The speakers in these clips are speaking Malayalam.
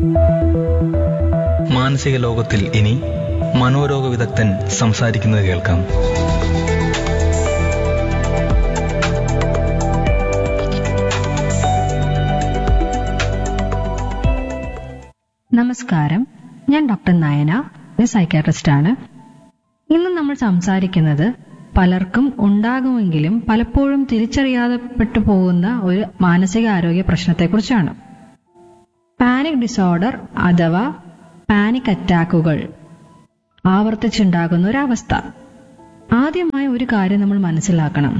മാനസിക ലോകത്തിൽ ഇനി മനോരോഗ വിദഗ്ധൻ സംസാരിക്കുന്നത് കേൾക്കാം നമസ്കാരം ഞാൻ ഡോക്ടർ നയന ഒരു സൈക്കാട്രിസ്റ്റ് ആണ് ഇന്ന് നമ്മൾ സംസാരിക്കുന്നത് പലർക്കും ഉണ്ടാകുമെങ്കിലും പലപ്പോഴും തിരിച്ചറിയാതെപ്പെട്ടു പോകുന്ന ഒരു മാനസികാരോഗ്യ പ്രശ്നത്തെക്കുറിച്ചാണ് പാനിക് ഡിസോർഡർ അഥവാ പാനിക് അറ്റാക്കുകൾ ആവർത്തിച്ചുണ്ടാകുന്ന ഒരവസ്ഥ ആദ്യമായി ഒരു കാര്യം നമ്മൾ മനസ്സിലാക്കണം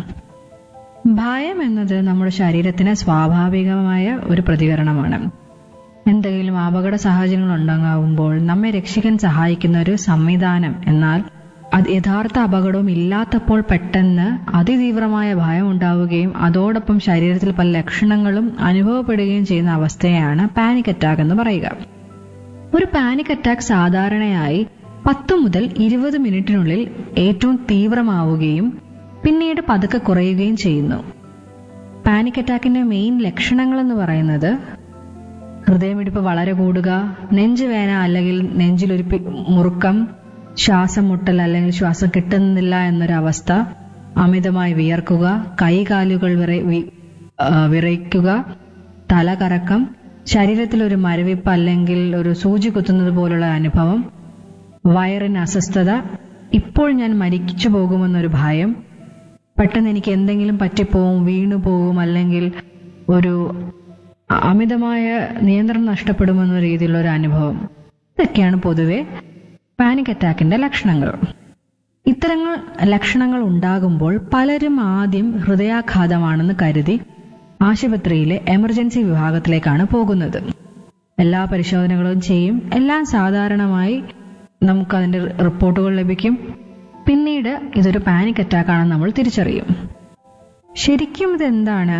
ഭയം എന്നത് നമ്മുടെ ശരീരത്തിന് സ്വാഭാവികമായ ഒരു പ്രതികരണമാണ് എന്തെങ്കിലും അപകട സാഹചര്യങ്ങൾ ഉണ്ടാകുമ്പോൾ നമ്മെ രക്ഷിക്കാൻ സഹായിക്കുന്ന ഒരു സംവിധാനം എന്നാൽ അത് യഥാർത്ഥ അപകടവും ഇല്ലാത്തപ്പോൾ പെട്ടെന്ന് അതിതീവ്രമായ ഭയം ഉണ്ടാവുകയും അതോടൊപ്പം ശരീരത്തിൽ പല ലക്ഷണങ്ങളും അനുഭവപ്പെടുകയും ചെയ്യുന്ന അവസ്ഥയാണ് പാനിക് അറ്റാക്ക് എന്ന് പറയുക ഒരു പാനിക് അറ്റാക്ക് സാധാരണയായി പത്ത് മുതൽ ഇരുപത് മിനിറ്റിനുള്ളിൽ ഏറ്റവും തീവ്രമാവുകയും പിന്നീട് പതുക്കെ കുറയുകയും ചെയ്യുന്നു പാനിക് അറ്റാക്കിന്റെ മെയിൻ ലക്ഷണങ്ങൾ എന്ന് പറയുന്നത് ഹൃദയമിടിപ്പ് വളരെ കൂടുക നെഞ്ചുവേന അല്ലെങ്കിൽ നെഞ്ചിലൊരു പി- മുറുക്കം ശ്വാസം മുട്ടൽ അല്ലെങ്കിൽ ശ്വാസം കിട്ടുന്നില്ല എന്നൊരവസ്ഥ അമിതമായി വിയർക്കുക കൈകാലുകൾ വിറ- വി- ആ, വിറയ്ക്കുക തല കറക്കം ശരീരത്തിൽ ഒരു മരവിപ്പ് അല്ലെങ്കിൽ ഒരു സൂചി കുത്തുന്നത് പോലുള്ള അനുഭവം വയറിന് അസ്വസ്ഥത ഇപ്പോൾ ഞാൻ മരിച്ചു പോകുമെന്നൊരു ഭയം പെട്ടെന്ന് എനിക്ക് എന്തെങ്കിലും പറ്റിപ്പോവും വീണു പോകും അല്ലെങ്കിൽ ഒരു അ- അമിതമായ നിയന്ത്രണം നഷ്ടപ്പെടുമെന്ന രീതിയിലുള്ള ഒരു അനുഭവം ഇതൊക്കെയാണ് പൊതുവെ പാനിക് അറ്റാക്കിന്റെ ലക്ഷണങ്ങൾ ഇത്തരങ്ങൾ ലക്ഷണങ്ങൾ ഉണ്ടാകുമ്പോൾ പലരും ആദ്യം ഹൃദയാഘാതമാണെന്ന് കരുതി ആശുപത്രിയിലെ എമർജൻസി വിഭാഗത്തിലേക്കാണ് പോകുന്നത് എല്ലാ പരിശോധനകളും ചെയ്യും എല്ലാം സാധാരണമായി നമുക്ക് അതിന്റെ റിപ്പോർട്ടുകൾ ലഭിക്കും പിന്നീട് ഇതൊരു പാനിക് അറ്റാക്ക് ആണെന്ന് നമ്മൾ തിരിച്ചറിയും ശരിക്കും ഇതെന്താണ്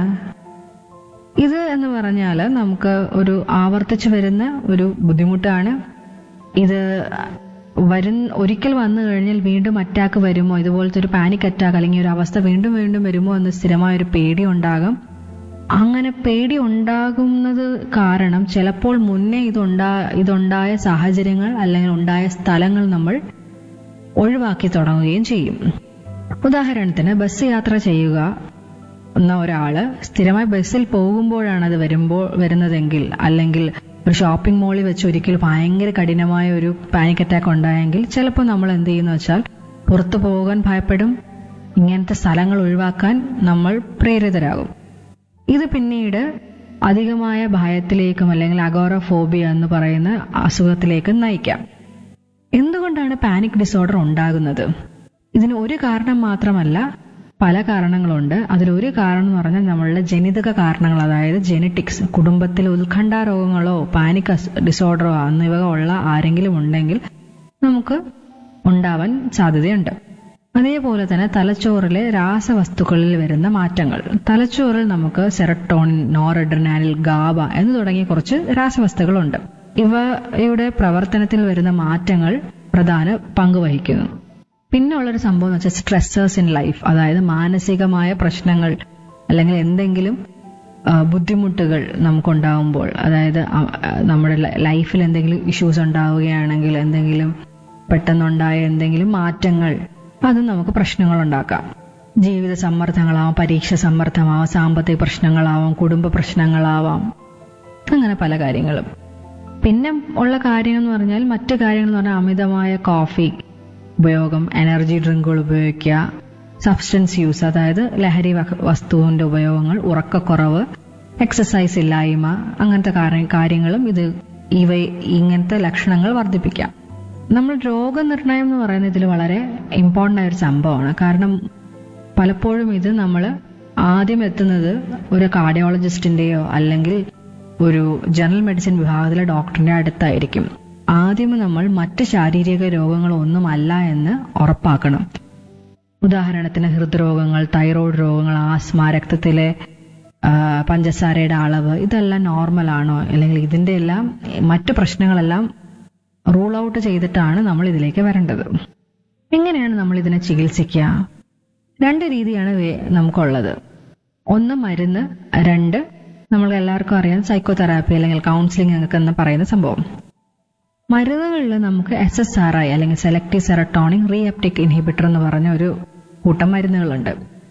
ഇത് എന്ന് പറഞ്ഞാൽ നമുക്ക് ഒരു ആവർത്തിച്ചു വരുന്ന ഒരു ബുദ്ധിമുട്ടാണ് ഇത് വരുന്ന ഒരിക്കൽ വന്നു കഴിഞ്ഞാൽ വീണ്ടും അറ്റാക്ക് വരുമോ ഇതുപോലത്തെ ഒരു പാനിക് അറ്റാക്ക് അല്ലെങ്കിൽ ഒരു അവസ്ഥ വീണ്ടും വീണ്ടും വരുമോ എന്ന് സ്ഥിരമായ ഒരു പേടി ഉണ്ടാകും അങ്ങനെ പേടി ഉണ്ടാകുന്നത് കാരണം ചിലപ്പോൾ മുന്നേ ഇതുണ്ടാ ഇതുണ്ടായ സാഹചര്യങ്ങൾ അല്ലെങ്കിൽ ഉണ്ടായ സ്ഥലങ്ങൾ നമ്മൾ ഒഴിവാക്കി തുടങ്ങുകയും ചെയ്യും ഉദാഹരണത്തിന് ബസ് യാത്ര ചെയ്യുക എന്ന ഒരാള് സ്ഥിരമായി ബസ്സിൽ പോകുമ്പോഴാണ് അത് വരുമ്പോൾ വരുന്നതെങ്കിൽ അല്ലെങ്കിൽ ഒരു ഷോപ്പിംഗ് മോളിൽ വെച്ച് ഒരിക്കൽ ഭയങ്കര കഠിനമായ ഒരു പാനിക് അറ്റാക്ക് ഉണ്ടായെങ്കിൽ ചിലപ്പോൾ നമ്മൾ എന്ത് ചെയ്യുന്ന വെച്ചാൽ പുറത്തു പോകാൻ ഭയപ്പെടും ഇങ്ങനത്തെ സ്ഥലങ്ങൾ ഒഴിവാക്കാൻ നമ്മൾ പ്രേരിതരാകും ഇത് പിന്നീട് അധികമായ ഭയത്തിലേക്കും അല്ലെങ്കിൽ അഗോറഫോബിയ എന്ന് പറയുന്ന അസുഖത്തിലേക്കും നയിക്കാം എന്തുകൊണ്ടാണ് പാനിക് ഡിസോർഡർ ഉണ്ടാകുന്നത് ഇതിന് ഒരു കാരണം മാത്രമല്ല പല കാരണങ്ങളുണ്ട് അതിലൊരു കാരണം എന്ന് പറഞ്ഞാൽ നമ്മളുടെ ജനിതക കാരണങ്ങൾ അതായത് ജെനറ്റിക്സ് കുടുംബത്തിൽ ഉത്കണ്ഠ രോഗങ്ങളോ പാനിക് ഡിസോർഡറോ എന്നിവ ഉള്ള ആരെങ്കിലും ഉണ്ടെങ്കിൽ നമുക്ക് ഉണ്ടാവാൻ സാധ്യതയുണ്ട് അതേപോലെ തന്നെ തലച്ചോറിലെ രാസവസ്തുക്കളിൽ വരുന്ന മാറ്റങ്ങൾ തലച്ചോറിൽ നമുക്ക് സെറട്ടോണിൻ നോറഡ്രിനാലിൽ ഗാബ എന്ന് തുടങ്ങിയ കുറച്ച് രാസവസ്തുക്കളുണ്ട് ഇവയുടെ പ്രവർത്തനത്തിൽ വരുന്ന മാറ്റങ്ങൾ പ്രധാന പങ്ക് വഹിക്കുന്നു പിന്നെ ഉള്ളൊരു സംഭവം എന്ന് വെച്ചാൽ സ്ട്രെസ്സേഴ്സ് ഇൻ ലൈഫ് അതായത് മാനസികമായ പ്രശ്നങ്ങൾ അല്ലെങ്കിൽ എന്തെങ്കിലും ആ, ബുദ്ധിമുട്ടുകൾ നമുക്കുണ്ടാകുമ്പോൾ അതായത് ആ- ആ, നമ്മുടെ ലൈ- ലൈഫിൽ എന്തെങ്കിലും ഇഷ്യൂസ് ഉണ്ടാവുകയാണെങ്കിൽ എന്തെങ്കിലും പെട്ടെന്നുണ്ടായ എന്തെങ്കിലും മാറ്റങ്ങൾ അത് നമുക്ക് പ്രശ്നങ്ങൾ ഉണ്ടാക്കാം ജീവിത സമ്മർദ്ദങ്ങളാവാം പരീക്ഷ സമ്മർദ്ദമാവാം സാമ്പത്തിക പ്രശ്നങ്ങളാവാം കുടുംബ പ്രശ്നങ്ങളാവാം അങ്ങനെ പല കാര്യങ്ങളും പിന്നെ ഉള്ള കാര്യം എന്ന് പറഞ്ഞാൽ മറ്റു കാര്യങ്ങൾ എന്ന് പറഞ്ഞാൽ അമിതമായ കോഫി ഉപയോഗം എനർജി ഡ്രിങ്കുകൾ ഉപയോഗിക്കുക സബ്സ്റ്റൻസ് യൂസ് അതായത് ലഹരി വക- വസ്തുവിന്റെ ഉപയോഗങ്ങൾ ഉറക്കക്കുറവ് എക്സസൈസ് ഇല്ലായ്മ അങ്ങനത്തെ കാര്യ- കാര്യങ്ങളും ഇത് ഇവ ഇങ്ങനത്തെ ലക്ഷണങ്ങൾ വർദ്ധിപ്പിക്കാം നമ്മൾ രോഗനിർണയം എന്ന് പറയുന്നത് ഇതിൽ വളരെ ഇമ്പോർട്ടൻ്റ് ആയ ഒരു സംഭവമാണ് കാരണം പലപ്പോഴും ഇത് നമ്മൾ ആദ്യം എത്തുന്നത് ഒരു കാർഡിയോളജിസ്റ്റിന്റെയോ അല്ലെങ്കിൽ ഒരു ജനറൽ മെഡിസിൻ വിഭാഗത്തിലെ ഡോക്ടറിന്റെ അടുത്തായിരിക്കും ആദ്യം നമ്മൾ മറ്റ് ശാരീരിക രോഗങ്ങളൊന്നുമല്ല എന്ന് ഉറപ്പാക്കണം ഉദാഹരണത്തിന് ഹൃദ്രോഗങ്ങൾ തൈറോയ്ഡ് രോഗങ്ങൾ ആസ്മ രക്തത്തിലെ ആ, പഞ്ചസാരയുടെ അളവ് ഇതെല്ലാം നോർമൽ ആണോ അല്ലെങ്കിൽ ഇതിന്റെ എല്ലാം മറ്റു പ്രശ്നങ്ങളെല്ലാം റൂൾ ഔട്ട് ചെയ്തിട്ടാണ് നമ്മൾ ഇതിലേക്ക് വരേണ്ടത് എങ്ങനെയാണ് നമ്മൾ ഇതിനെ ചികിത്സിക്കുക രണ്ട് രീതിയാണ് വേ- നമുക്കുള്ളത് ഒന്ന് മരുന്ന് രണ്ട് നമ്മൾ എല്ലാവർക്കും അറിയാം സൈക്കോ തെറാപ്പി അല്ലെങ്കിൽ കൗൺസിലിംഗ് എന്നൊക്കെ എന്ന് പറയുന്ന സംഭവം മരുന്നുകളിൽ നമുക്ക് എസ് എസ് ആർ ഐ അല്ലെങ്കിൽ സെലക്ടീവ് സെറട്ടോണിക് റീഅപ്റ്റിക് ഇൻഹിബിറ്റർ എന്ന് പറഞ്ഞ ഒരു കൂട്ടം മരുന്നുകളുണ്ട്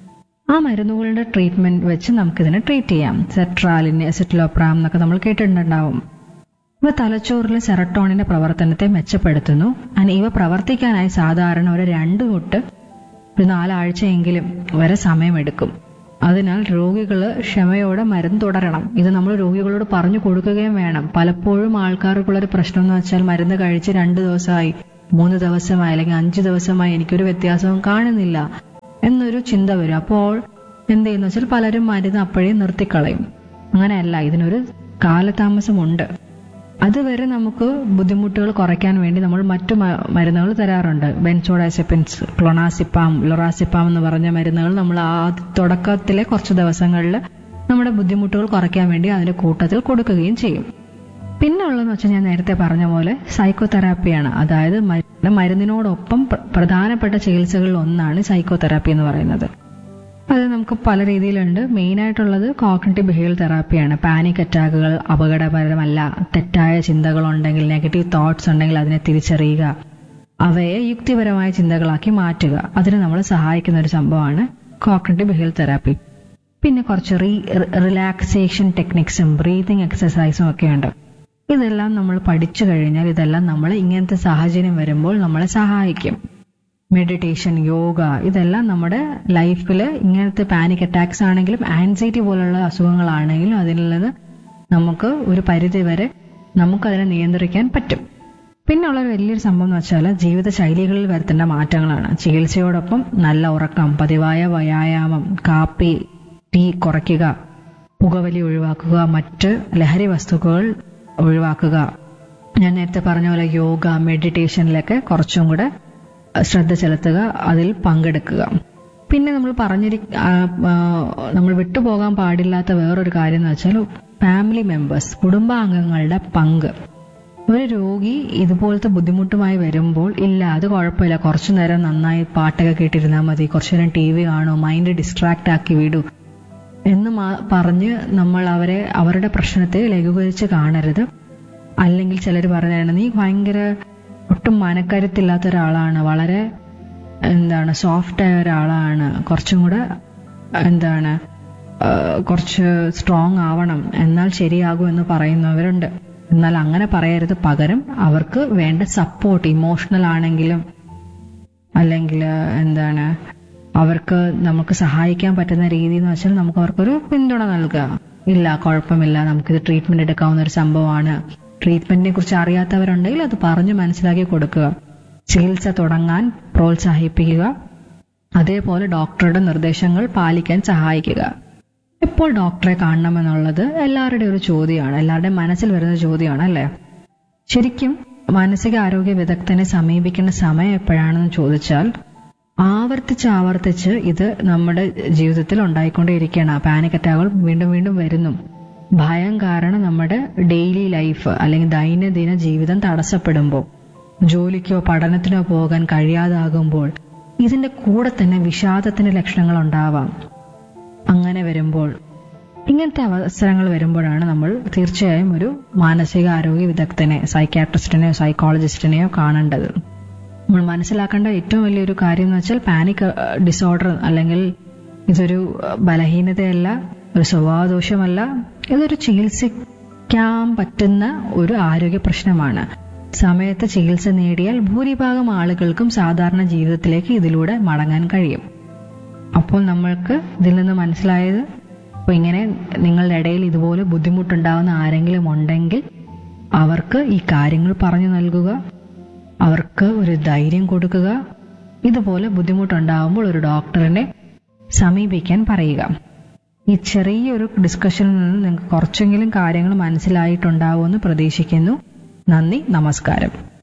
ആ മരുന്നുകളുടെ ട്രീറ്റ്മെന്റ് വെച്ച് നമുക്കിതിനെ ട്രീറ്റ് ചെയ്യാം സെട്രാലിന് എസിറ്റിലോപ്രാം എന്നൊക്കെ നമ്മൾ കേട്ടിട്ടുണ്ടാവും ഇവ തലച്ചോറിലെ സെറട്ടോണിന്റെ പ്രവർത്തനത്തെ മെച്ചപ്പെടുത്തുന്നു and ഇവ പ്രവർത്തിക്കാനായി സാധാരണ ഒരു രണ്ട് തൊട്ട് ഒരു നാലാഴ്ചയെങ്കിലും വരെ സമയമെടുക്കും അതിനാൽ രോഗികൾ ക്ഷമയോടെ മരുന്ന് തുടരണം ഇത് നമ്മൾ രോഗികളോട് പറഞ്ഞു കൊടുക്കുകയും വേണം പലപ്പോഴും ആൾക്കാർക്കുള്ളൊരു പ്രശ്നം എന്ന് വെച്ചാൽ മരുന്ന് കഴിച്ച് രണ്ട് ദിവസമായി മൂന്ന് ദിവസമായി അല്ലെങ്കിൽ അഞ്ച് ദിവസമായി എനിക്കൊരു വ്യത്യാസവും കാണുന്നില്ല എന്നൊരു ചിന്ത വരും അപ്പോൾ എന്ത് ചെയ്യുന്നു വെച്ചാൽ പലരും മരുന്ന് അപ്പോഴേ നിർത്തിക്കളയും അങ്ങനെയല്ല ഇതിനൊരു കാലതാമസമുണ്ട് അതുവരെ നമുക്ക് ബുദ്ധിമുട്ടുകൾ കുറയ്ക്കാൻ വേണ്ടി നമ്മൾ മറ്റു മ- മരുന്നുകൾ തരാറുണ്ട് ബെൻസോഡാസിപ്പിൻസ് ക്ലോണാസിപ്പാം ലൊറാസിപ്പാം എന്ന് പറഞ്ഞ മരുന്നുകൾ നമ്മൾ ആ തുടക്കത്തിലെ കുറച്ച് ദിവസങ്ങളിൽ നമ്മുടെ ബുദ്ധിമുട്ടുകൾ കുറയ്ക്കാൻ വേണ്ടി അതിന്റെ കൂട്ടത്തിൽ കൊടുക്കുകയും ചെയ്യും പിന്നെ ഉള്ളതെന്ന് വെച്ചാൽ ഞാൻ നേരത്തെ പറഞ്ഞ പോലെ സൈക്കോ തെറാപ്പിയാണ് അതായത് മരുന്ന് മരുന്നിനോടൊപ്പം പ്ര- പ്രധാനപ്പെട്ട ചികിത്സകളിൽ ഒന്നാണ് സൈക്കോ തെറാപ്പി എന്ന് പറയുന്നത് അത് നമുക്ക് പല രീതിയിലുണ്ട് മെയിൻ ആയിട്ടുള്ളത് കോഗ്നിറ്റീവ് ബിഹേവിയർ തെറാപ്പിയാണ് പാനിക് അറ്റാക്കുകൾ അപകടപരമല്ല തെറ്റായ ചിന്തകൾ ഉണ്ടെങ്കിൽ നെഗറ്റീവ് തോട്ട്സ് ഉണ്ടെങ്കിൽ അതിനെ തിരിച്ചറിയുക അവയെ യുക്തിപരമായ ചിന്തകളാക്കി മാറ്റുക അതിന് നമ്മൾ സഹായിക്കുന്ന ഒരു സംഭവമാണ് കോഗ്നിറ്റീവ് ബിഹേവിയർ തെറാപ്പി പിന്നെ കുറച്ച് റീ റിലാക്സേഷൻ ടെക്നിക്സും ബ്രീതിങ് എക്സസൈസും ഒക്കെ ഉണ്ട് ഇതെല്ലാം നമ്മൾ പഠിച്ചു കഴിഞ്ഞാൽ ഇതെല്ലാം നമ്മൾ ഇങ്ങനത്തെ സാഹചര്യം വരുമ്പോൾ നമ്മളെ സഹായിക്കും മെഡിറ്റേഷൻ യോഗ ഇതെല്ലാം നമ്മുടെ ലൈഫിൽ ഇങ്ങനത്തെ പാനിക് അറ്റാക്സ് ആണെങ്കിലും ആൻസൈറ്റി പോലുള്ള അസുഖങ്ങളാണെങ്കിലും അതിൽ നിന്ന് നമുക്ക് ഒരു പരിധി വരെ നമുക്കതിനെ നിയന്ത്രിക്കാൻ പറ്റും പിന്നെ ഉള്ള ഒരു വലിയൊരു സംഭവം എന്ന് വെച്ചാൽ ജീവിത ശൈലികളിൽ വരുത്തേണ്ട മാറ്റങ്ങളാണ് ചികിത്സയോടൊപ്പം നല്ല ഉറക്കം പതിവായ വ്യായാമം കാപ്പി ടീ കുറയ്ക്കുക പുകവലി ഒഴിവാക്കുക മറ്റ് ലഹരി വസ്തുക്കൾ ഒഴിവാക്കുക ഞാൻ നേരത്തെ പറഞ്ഞ പോലെ യോഗ മെഡിറ്റേഷനിലൊക്കെ കുറച്ചും കൂടെ ശ്രദ്ധ ചെലുത്തുക അതിൽ പങ്കെടുക്കുക പിന്നെ നമ്മൾ പറഞ്ഞിരി ആ, ആ, നമ്മൾ വിട്ടുപോകാൻ പാടില്ലാത്ത വേറൊരു കാര്യം എന്ന് വെച്ചാൽ ഫാമിലി മെമ്പേഴ്സ് കുടുംബാംഗങ്ങളുടെ പങ്ക് ഒരു രോഗി ഇതുപോലത്തെ ബുദ്ധിമുട്ടുമായി വരുമ്പോൾ ഇല്ല അത് കുഴപ്പമില്ല കുറച്ചു നേരം നന്നായി പാട്ടൊക്കെ കേട്ടിരുന്നാൽ മതി കുറച്ചു നേരം ടി വി കാണൂ മൈൻഡ് ഡിസ്ട്രാക്ട് ആക്കി വിടൂ എന്ന് മാ- പറഞ്ഞ് നമ്മൾ അവരെ അവരുടെ പ്രശ്നത്തെ ലഘൂകരിച്ച് കാണരുത് അല്ലെങ്കിൽ ചിലർ പറഞ്ഞാണ് നീ ഭയങ്കര ഒട്ടും മനക്കരുത്തില്ലാത്ത ഒരാളാണ് വളരെ എന്താണ് സോഫ്റ്റ് ആയ ഒരാളാണ് കുറച്ചും കൂടെ എന്താണ് ആ, കുറച്ച് സ്ട്രോങ് ആവണം എന്നാൽ ശരിയാകും എന്ന് പറയുന്നവരുണ്ട് എന്നാൽ അങ്ങനെ പറയരുത് പകരം അവർക്ക് വേണ്ട സപ്പോർട്ട് ഇമോഷണൽ ആണെങ്കിലും അല്ലെങ്കിൽ എന്താണ് അവർക്ക് നമുക്ക് സഹായിക്കാൻ പറ്റുന്ന രീതി എന്ന് വെച്ചാൽ നമുക്ക് അവർക്കൊരു പിന്തുണ നൽകുക ഇല്ല കുഴപ്പമില്ല നമുക്കിത് ട്രീറ്റ്മെന്റ് എടുക്കാവുന്ന ഒരു സംഭവമാണ് ട്രീറ്റ്മെന്റിനെ കുറിച്ച് അറിയാത്തവരുണ്ടെങ്കിൽ അത് പറഞ്ഞു മനസ്സിലാക്കി കൊടുക്കുക ചികിത്സ തുടങ്ങാൻ പ്രോത്സാഹിപ്പിക്കുക അതേപോലെ ഡോക്ടറുടെ നിർദ്ദേശങ്ങൾ പാലിക്കാൻ സഹായിക്കുക എപ്പോൾ ഡോക്ടറെ കാണണമെന്നുള്ളത് എല്ലാവരുടെയും ഒരു ചോദ്യമാണ് എല്ലാവരുടെയും മനസ്സിൽ വരുന്ന ചോദ്യമാണ് അല്ലേ ശരിക്കും മാനസികാരോഗ്യ വിദഗ്ധനെ സമീപിക്കേണ്ട സമയം എപ്പോഴാണെന്ന് ചോദിച്ചാൽ ആവർത്തിച്ച് ആവർത്തിച്ച് ഇത് നമ്മുടെ ജീവിതത്തിൽ ഉണ്ടായിക്കൊണ്ടേയിരിക്കുകയാണ് പാനിക് അറ്റാക്കുകൾ വീണ്ടും വീണ്ടും വരുന്നു ഭയം കാരണം നമ്മുടെ ഡെയിലി ലൈഫ് അല്ലെങ്കിൽ ദൈനംദിന ജീവിതം തടസ്സപ്പെടുമ്പോൾ ജോലിക്കോ പഠനത്തിനോ പോകാൻ കഴിയാതാകുമ്പോൾ ഇതിന്റെ കൂടെ തന്നെ വിഷാദത്തിന്റെ ലക്ഷണങ്ങൾ ഉണ്ടാവാം അങ്ങനെ വരുമ്പോൾ ഇങ്ങനത്തെ അവസരങ്ങൾ വരുമ്പോഴാണ് നമ്മൾ തീർച്ചയായും ഒരു മാനസികാരോഗ്യ വിദഗ്ധനെ സൈക്കാട്രിസ്റ്റിനെയോ സൈക്കോളജിസ്റ്റിനെയോ കാണേണ്ടത് നമ്മൾ മനസ്സിലാക്കേണ്ട ഏറ്റവും വലിയൊരു കാര്യം എന്ന് വെച്ചാൽ പാനിക് ഡിസോർഡർ അല്ലെങ്കിൽ ഇതൊരു അഹ്, ബലഹീനതയല്ല ഒരു സ്വഭാവദോഷമല്ല ഇതൊരു ചികിത്സിക്കാൻ പറ്റുന്ന ഒരു ആരോഗ്യ പ്രശ്നമാണ് സമയത്ത് ചികിത്സ നേടിയാൽ ഭൂരിഭാഗം ആളുകൾക്കും സാധാരണ ജീവിതത്തിലേക്ക് ഇതിലൂടെ മടങ്ങാൻ കഴിയും അപ്പോൾ നമ്മൾക്ക് ഇതിൽ നിന്ന് മനസ്സിലായത് അപ്പോൾ ഇങ്ങനെ നിങ്ങളുടെ ഇടയിൽ ഇതുപോലെ ബുദ്ധിമുട്ടുണ്ടാവുന്ന ആരെങ്കിലും ഉണ്ടെങ്കിൽ അവർക്ക് ഈ കാര്യങ്ങൾ പറഞ്ഞു നൽകുക അവർക്ക് ഒരു ധൈര്യം കൊടുക്കുക ഇതുപോലെ ബുദ്ധിമുട്ടുണ്ടാവുമ്പോൾ ഒരു ഡോക്ടറിനെ സമീപിക്കാൻ പറയുക ഈ ചെറിയൊരു ഡിസ്കഷനിൽ നിന്ന് നിങ്ങൾക്ക് കുറച്ചെങ്കിലും കാര്യങ്ങൾ മനസ്സിലായിട്ടുണ്ടാവുമെന്ന് പ്രതീക്ഷിക്കുന്നു നന്ദി നമസ്കാരം